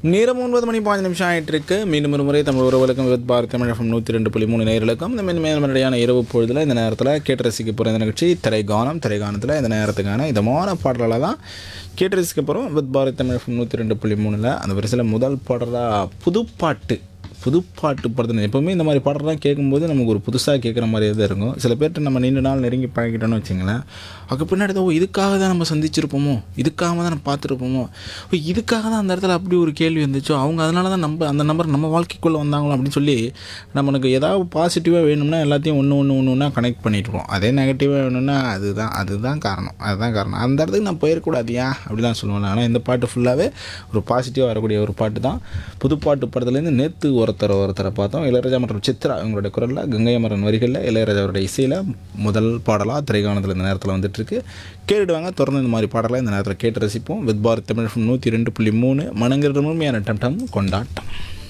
நேரம் ஒன்பது மணி பாஞ்சு நிமிஷம் ஆயிட்டு இருக்கு மீண்டும் ஒரு முறை தமிழ் உறவுகளுக்கும் வித் பாரத் தமிழ் எஃப்எம் நூற்றி ரெண்டு புள்ளி மூணு நேர்களுக்கும் இந்த மேல்மனையான இரவு பொழுதில் இந்த நேரத்தில் கேட்டு ரசிக்க போகிற இந்த நிகழ்ச்சி திரைகானம் திரைகானத்தில் இந்த நேரத்துக்கான இதமான பாடல்களை தான் கேட்டு ரசிக்க போகிறோம் வித் பாரத் தமிழ் எஃப்எம் நூற்றி ரெண்டு புள்ளி மூணில் அந்த வரிசையில் முதல் பாடலாக புதுப்பாட்டு புதுப்பாட்டு படத்தில் எப்போவுமே இந்த மாதிரி பாடலாம் கேட்கும்போது நமக்கு ஒரு புதுசாக கேட்குற மாதிரியே தான் இருக்கும் சில பேர்கிட்ட நம்ம நீண்ட நாள் நெருங்கி பழகிட்டோம்னு வச்சுங்களேன் அதுக்கு பின்னாடி தான் ஓ இதுக்காக தான் நம்ம சந்திச்சிருப்போமோ இதுக்காக தான் நம்ம பார்த்துருப்போமோ ஓ இதுக்காக தான் அந்த இடத்துல அப்படி ஒரு கேள்வி வந்துச்சோ அவங்க அதனால தான் நம்ம அந்த நம்பர் நம்ம வாழ்க்கைக்குள்ளே வந்தாங்களோ அப்படின்னு சொல்லி நம்மளுக்கு ஏதாவது பாசிட்டிவாக வேணும்னா எல்லாத்தையும் ஒன்று ஒன்று ஒன்று ஒன்றா கனெக்ட் பண்ணிட்டுருவோம் அதே நெகட்டிவாக வேணும்னா அதுதான் அதுதான் காரணம் அதுதான் காரணம் அந்த இடத்துக்கு நான் போயிடக்கூடாது ஏன் அப்படி தான் சொல்லுவேன் ஆனால் இந்த பாட்டு ஃபுல்லாகவே ஒரு பாசிட்டிவாக வரக்கூடிய ஒரு பாட்டு தான் புதுப்பாட்டு படத்துலேருந்து நேற்று ஒருத்தர் ஒருத்தரை பார்த்தோம் இளையராஜா மற்றும் சித்ரா இவங்களுடைய குரலில் கங்கை அமரன் வரிகளில் இளையராஜா அவருடைய இசையில் முதல் பாடலாக திரைக்காணத்தில் இந்த நேரத்தில் வந்துட்டுருக்கு கேட்டுடுவாங்க தொடர்ந்து இந்த மாதிரி பாடலை இந்த நேரத்தில் கேட்டு ரசிப்போம் வித் பாரத் தமிழ் நூற்றி ரெண்டு புள்ளி மூணு மனங்கிற முழுமையான டம் டம் கொண்டாட்டம்